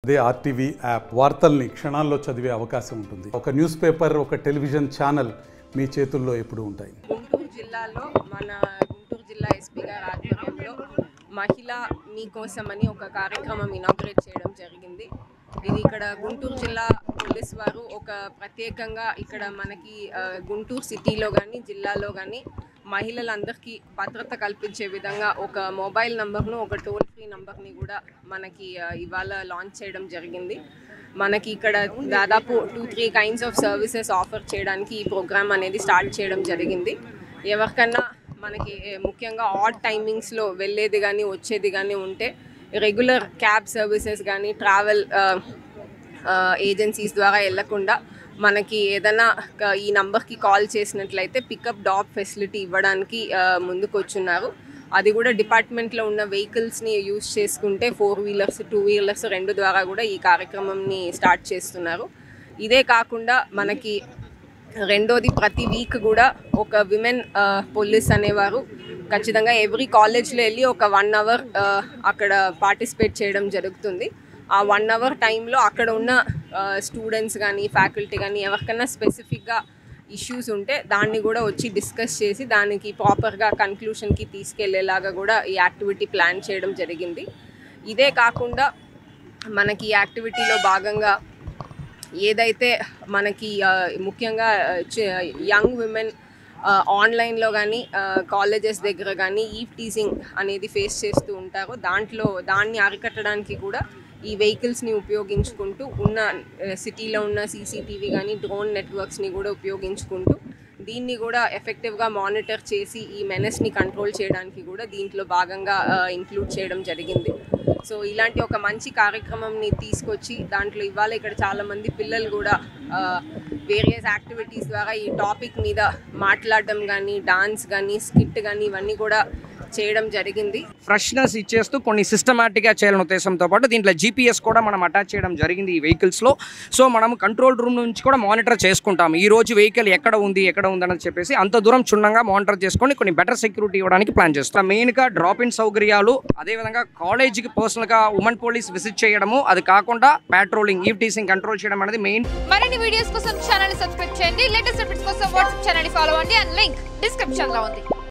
అదే RTV app వార్తల్ని క్షణాల్లో చదివే అవకాశం ఉంటుంది ఒక న్యూస్ పేపర్ ఒక టెలివిజన్ ఛానల్ మీ చేతుల్లో ఎప్పుడూ ఉంటాయి గుంటూరు జిల్లాలో మన గుంటూరు జిల్లా ఎస్పీ గారి ఆధ్వర్యంలో మహిళ మీకోసం అని ఒక కార్యక్రమం ఇనాగ్రేట్ చేయడం జరిగింది ఇది ఇక్కడ గుంటూరు జిల్లా పోలీస్ వారు ఒక ప్రత్యేకంగా ఇక్కడ మనకి ఆ, గుంటూరు సిటీలో కానీ జిల్లాలో కానీ మహిళలందరికీ భద్రత కల్పించే విధంగా ఒక మొబైల్ నంబర్ను ఒక టోల్ ఫ్రీ నంబర్ని కూడా మనకి ఆ, ఇవాళ లాంచ్ చేయడం జరిగింది మనకి ఇక్కడ దాదాపు two three kinds of services offer చేయడానికి ఈ ప్రోగ్రామ్ అనేది స్టార్ట్ చేయడం జరిగింది ఎవరికన్నా మనకి ఏ, ముఖ్యంగా ఆడ్ టైమింగ్స్లో వెళ్ళేది కానీ వచ్చేది కానీ ఉంటే రెగ్యులర్ క్యాబ్ సర్వీసెస్ కానీ ట్రావెల్ ఏజెన్సీస్ ద్వారా వెళ్లకుండా మనకి ఏదైనా క- ఈ నంబర్కి కాల్ చేసినట్లయితే పికప్ డాప్ ఫెసిలిటీ ఇవ్వడానికి ఆ, ముందుకు వచ్చున్నారు అది కూడా డిపార్ట్మెంట్లో ఉన్న వెహికల్స్ని యూజ్ చేసుకుంటే ఫోర్ వీలర్స్ టూ వీలర్స్ రెండు ద్వారా కూడా ఈ కార్యక్రమంని స్టార్ట్ చేస్తున్నారు ఇదే కాకుండా మనకి రెండోది ప్రతి వీక్ కూడా ఒక విమెన్ పోలీస్ అనేవారు ఖచ్చితంగా ఎవ్రీ కాలేజ్లో వెళ్ళి ఒక వన్ అవర్ అక్కడ పార్టిసిపేట్ చేయడం జరుగుతుంది ఆ వన్ అవర్ టైంలో అక్కడ ఉన్న స్టూడెంట్స్ కానీ ఫ్యాకల్టీ కానీ ఎవరికైనా స్పెసిఫిక్గా ఇష్యూస్ ఉంటే దాన్ని కూడా వచ్చి డిస్కస్ చేసి దానికి ప్రాపర్గా కన్క్లూషన్కి తీసుకెళ్లేలాగా కూడా ఈ యాక్టివిటీ ప్లాన్ చేయడం జరిగింది ఇదే కాకుండా మనకి ఈ యాక్టివిటీలో భాగంగా ఏదైతే మనకి ఆ, ముఖ్యంగా యంగ్ విమెన్ ఆన్లైన్లో కానీ కాలేజెస్ దగ్గర కానీ ఈవ్ టీజింగ్ అనేది ఫేస్ చేస్తూ ఉంటారో దాంట్లో దాన్ని అరికట్టడానికి కూడా ఈ వెహికల్స్ని ఉపయోగించుకుంటూ ఉన్న సిటీలో ఉన్న సీసీటీవీ కానీ డ్రోన్ నెట్వర్క్స్ని కూడా ఉపయోగించుకుంటూ దీన్ని కూడా ఎఫెక్టివ్గా మానిటర్ చేసి ఈ మెనస్ని కంట్రోల్ చేయడానికి కూడా దీంట్లో భాగంగా ఇంక్లూడ్ చేయడం జరిగింది సో ఇలాంటి ఒక మంచి కార్యక్రమంని తీసుకొచ్చి దాంట్లో ఇవాళ ఇక్కడ చాలామంది పిల్లలు కూడా వేరియస్ యాక్టివిటీస్ ద్వారా ఈ టాపిక్ మీద మాట్లాడడం కానీ డాన్స్ కానీ స్కిట్ కానీ ఇవన్నీ కూడా చేయడం జరిగింది ఫ్రెష్నెస్ ఇచ్చేస్తూ కొన్ని సిస్టమేటిక్గా చేయాలనే ఉద్దేశంతో పాటు దీంట్లో జీపీఎస్ కూడా మనం అటాచ్ చేయడం జరిగింది ఈ వెహికల్స్లో సో మనం కంట్రోల్ రూమ్ నుంచి కూడా మానిటర్ చేసుకుంటాం ఈ రోజు వెహికల్ ఎక్కడ ఉంది ఎక్కడ ఉందని చెప్పేసి అంత దూరం క్షుణ్ణంగా మానిటర్ చేసుకొని కొన్ని బెటర్ సెక్యూరిటీ ఇవ్వడానికి ప్లాన్ చేస్తాం మెయిన్గా డ్రాప్ ఇన్ సౌకర్యాలు అదేవిధంగా కాలేజీకి పర్సనల్గా ఉమెన్ పోలీస్ విజిట్ చేయడము అది కాకుండా పెట్రోలింగ్ ఈవ్ టీసింగ్ కంట్రోల్ చేయడం అనేది మెయిన్ మరిన్ని వీడియోస్ కోసం ఛానల్ సబ్స్క్రైబ్ చేయండి లేటెస్ట్ అప్డేట్స్ కోసం వాట్సాప్ ఛానల్ ఫాలో అవ్వండి అండ్ లింక్ డిస్క్రిప్షన్ లో ఉంది